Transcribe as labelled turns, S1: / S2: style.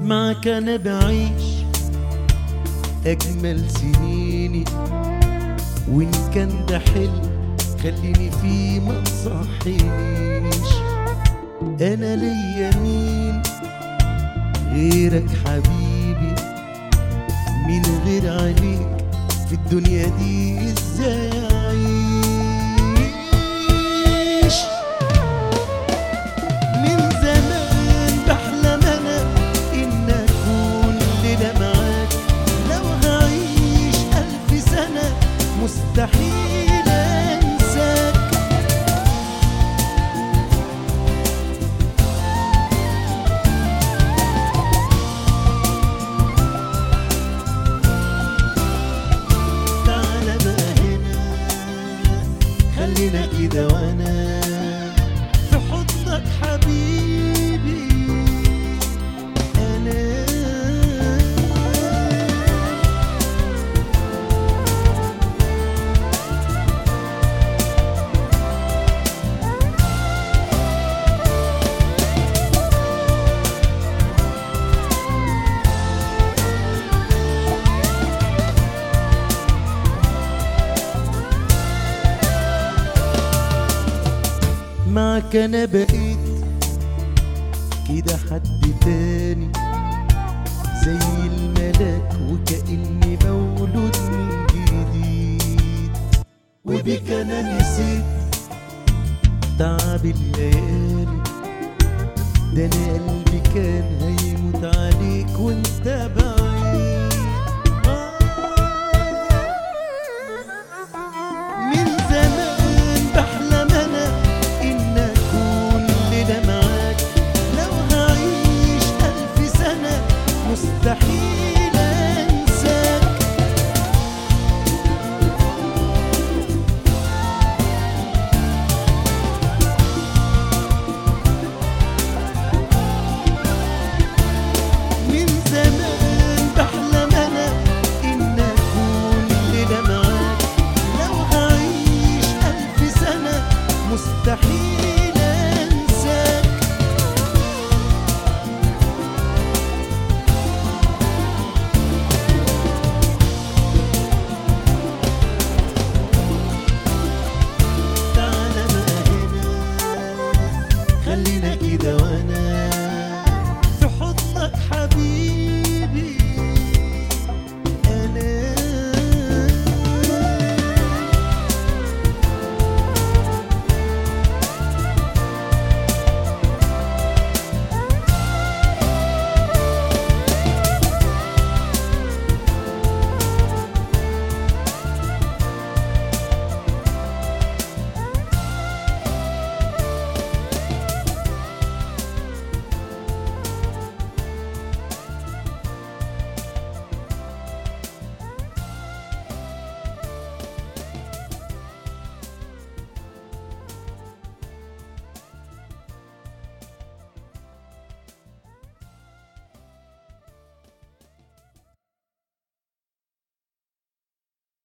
S1: معك انا بعيش اجمل سنيني وان كان ده حلم خليني فيه ما تصحينيش انا ليا مين غيرك حبيبي مين غير عليك في الدنيا دي ازاي اعيش من زمان بحلم انا ان اكون ليلة معاك لو هعيش الف سنة مستحيل انساك تعالى بقى هنا خلينا كده وانا في حضنك حبيبي انا معك انا بقيت كده حد تاني زي الملاك وكأني مولود من جديد وبك انا نسيت تعب الليالي ده انا قلبي كان هيموت عليك وانت بعيد من زمان بحلم انا ان اكون ليلة معاك لو هعيش الف سنة مستحيل